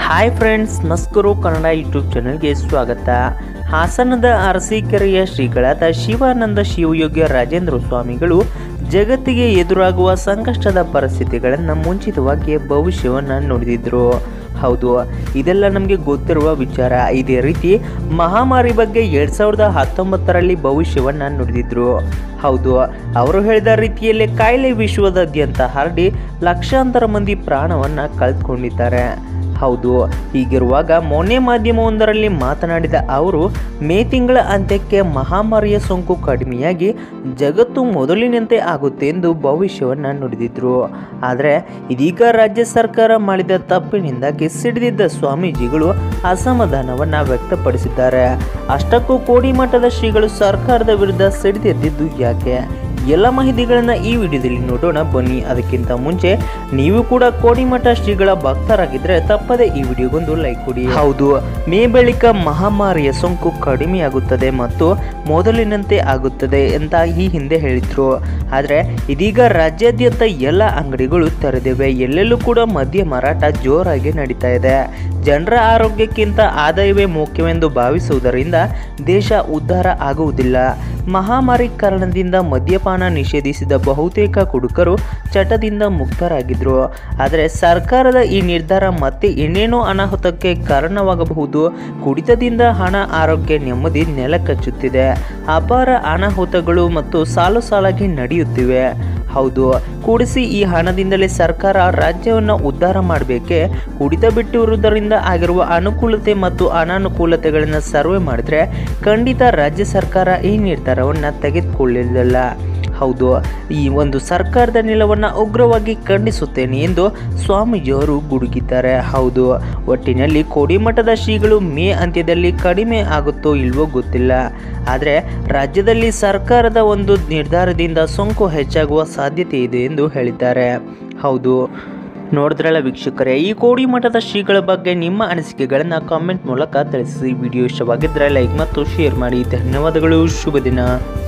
hi friends ಮಸ್ಕರು Kannada YouTube ಚಾನೆಲ್ಗೆ ಸ್ವಾಗತ ಹಾಸನದ ಅರಸೀಕೆರೆಯ ಶ್ರೀಗಳಾದ ಶಿವಾನಂದ ಶಿವಯೋಗ್ಯ ರಾಜೇಂದ್ರ ಸ್ವಾಮಿಗಳು ಜಗತ್ತಿಗೆ ಎದುರಾಗುವ ಸಂಕಷ್ಟದ ಪರಿಸ್ಥಿತಿಗಳನ್ನು ಮುಂಚಿತವಾಗಿ ಭವಿಷ್ಯವನ್ನು ನುಡಿದಿದ್ರು ಹೌದು ಇದೆಲ್ಲ ನಮಗೆ ಗೊತ್ತಿರುವ ವಿಚಾರ ಇದೇ ರೀತಿ ಮಹಾಮಾರಿ ಬಗ್ಗೆ ಎರಡ್ ಸಾವಿರದ ಹತ್ತೊಂಬತ್ತರಲ್ಲಿ ಭವಿಷ್ಯವನ್ನು ನುಡಿದಿದ್ರು ಹೌದು ಅವರು ಹೇಳಿದ ರೀತಿಯಲ್ಲೇ ಕಾಯಿಲೆ ವಿಶ್ವದಾದ್ಯಂತ ಹರಡಿ ಲಕ್ಷಾಂತರ ಮಂದಿ ಪ್ರಾಣವನ್ನು ಕಳೆದುಕೊಂಡಿದ್ದಾರೆ ಹೌದು ಹೀಗಿರುವಾಗ ಮೊನ್ನೆ ಮಾಧ್ಯಮವೊಂದರಲ್ಲಿ ಮಾತನಾಡಿದ ಅವರು ಮೇ ತಿಂಗಳ ಅಂತ್ಯಕ್ಕೆ ಮಹಾಮಾರಿಯ ಸೋಂಕು ಕಡಿಮೆಯಾಗಿ ಜಗತ್ತು ಮೊದಲಿನಂತೆ ಆಗುತ್ತೆ ಎಂದು ಭವಿಷ್ಯವನ್ನು ನುಡಿದಿದ್ರು ಆದರೆ ಇದೀಗ ರಾಜ್ಯ ಸರ್ಕಾರ ಮಾಡಿದ ತಪ್ಪಿನಿಂದಾಗಿ ಸಿಡಿದಿದ್ದ ಸ್ವಾಮೀಜಿಗಳು ಅಸಮಾಧಾನವನ್ನು ವ್ಯಕ್ತಪಡಿಸಿದ್ದಾರೆ ಅಷ್ಟಕ್ಕೂ ಕೋಡಿ ಮಠದ ಶ್ರೀಗಳು ಸರ್ಕಾರದ ವಿರುದ್ಧ ಸಿಡಿದೆದ್ದಿದ್ದು ಯಾಕೆ ಎಲ್ಲ ಮಾಹಿತಿಗಳನ್ನ ಈ ವಿಡಿಯೋದಲ್ಲಿ ನೋಡೋಣ ಬನ್ನಿ ಅದಕ್ಕಿಂತ ಮುಂಚೆ ನೀವು ಕೂಡ ಕೋಡಿಮಠ ಶ್ರೀಗಳ ಭಕ್ತರಾಗಿದ್ರೆ ತಪ್ಪದೆ ಈ ವಿಡಿಯೋಗೊಂದು ಲೈಕ್ ಕೊಡಿ ಹೌದು ಮೇ ಬಳಿಕ ಮಹಾಮಾರಿಯ ಸೋಂಕು ಕಡಿಮೆಯಾಗುತ್ತದೆ ಮತ್ತು ಮೊದಲಿನಂತೆ ಆಗುತ್ತದೆ ಅಂತ ಈ ಹಿಂದೆ ಹೇಳಿದ್ರು ಆದರೆ ಇದೀಗ ರಾಜ್ಯಾದ್ಯಂತ ಎಲ್ಲ ಅಂಗಡಿಗಳು ತೆರೆದಿವೆ ಎಲ್ಲೆಲ್ಲೂ ಕೂಡ ಮದ್ಯ ಮಾರಾಟ ಜೋರಾಗಿ ನಡೀತಾ ಇದೆ ಜನರ ಆರೋಗ್ಯಕ್ಕಿಂತ ಆದಾಯವೇ ಮುಖ್ಯವೆಂದು ಭಾವಿಸುವುದರಿಂದ ದೇಶ ಉದ್ಧಾರ ಆಗುವುದಿಲ್ಲ ಮಹಾಮಾರಿ ಕಾರಣದಿಂದ ಮದ್ಯಪಾನ ನಿಷೇಧಿಸಿದ ಬಹುತೇಕ ಕುಡುಕರು ಚಟದಿಂದ ಮುಕ್ತರಾಗಿದ್ರು ಆದರೆ ಸರ್ಕಾರದ ಈ ನಿರ್ಧಾರ ಮತ್ತೆ ಇನ್ನೇನೋ ಅನಾಹುತಕ್ಕೆ ಕಾರಣವಾಗಬಹುದು ಕುಡಿತದಿಂದ ಹಣ ಆರೋಗ್ಯ ನೆಮ್ಮದಿ ನೆಲಕಚ್ಚುತ್ತಿದೆ ಅಪಾರ ಅನಾಹುತಗಳು ಮತ್ತು ಸಾಲು ಸಾಲಾಗಿ ನಡೆಯುತ್ತಿವೆ ಹೌದು ಕೂಡಿಸಿ ಈ ಹಣದಿಂದಲೇ ಸರ್ಕಾರ ರಾಜ್ಯವನ್ನು ಉದ್ಧಾರ ಮಾಡಬೇಕೆ ಕುಡಿತ ಬಿಟ್ಟಿರುವುದರಿಂದ ಆಗಿರುವ ಅನುಕೂಲತೆ ಮತ್ತು ಅನಾನುಕೂಲತೆಗಳನ್ನು ಸರ್ವೆ ಮಾಡಿದ್ರೆ ಖಂಡಿತ ರಾಜ್ಯ ಸರ್ಕಾರ ಈ ನಿರ್ಧಾರವನ್ನು ತೆಗೆದುಕೊಳ್ಳಲಿಲ್ಲ ಹೌದು ಈ ಒಂದು ಸರ್ಕಾರದ ನಿಲವನ್ನು ಉಗ್ರವಾಗಿ ಖಂಡಿಸುತ್ತೇನೆ ಎಂದು ಸ್ವಾಮೀಜಿಯವರು ಗುಡುಗಿದ್ದಾರೆ ಹೌದು ಒಟ್ಟಿನಲ್ಲಿ ಕೋಡಿಮಠದ ಶ್ರೀಗಳು ಮೇ ಅಂತ್ಯದಲ್ಲಿ ಕಡಿಮೆ ಆಗುತ್ತೋ ಇಲ್ವೋ ಗೊತ್ತಿಲ್ಲ ಆದರೆ ರಾಜ್ಯದಲ್ಲಿ ಸರ್ಕಾರದ ಒಂದು ನಿರ್ಧಾರದಿಂದ ಸೋಂಕು ಹೆಚ್ಚಾಗುವ ಸಾಧ್ಯತೆ ಇದೆ ಎಂದು ಹೇಳಿದ್ದಾರೆ ಹೌದು ನೋಡಿದ್ರಲ್ಲ ವೀಕ್ಷಕರೇ ಈ ಕೋಡಿ ಮಠದ ಶ್ರೀಗಳ ಬಗ್ಗೆ ನಿಮ್ಮ ಅನಿಸಿಕೆಗಳನ್ನು ಕಾಮೆಂಟ್ ಮೂಲಕ ತಿಳಿಸಿ ವಿಡಿಯೋ ಇಷ್ಟವಾಗಿದ್ದರೆ ಲೈಕ್ ಮತ್ತು ಶೇರ್ ಮಾಡಿ ಧನ್ಯವಾದಗಳು ಶುಭ ದಿನ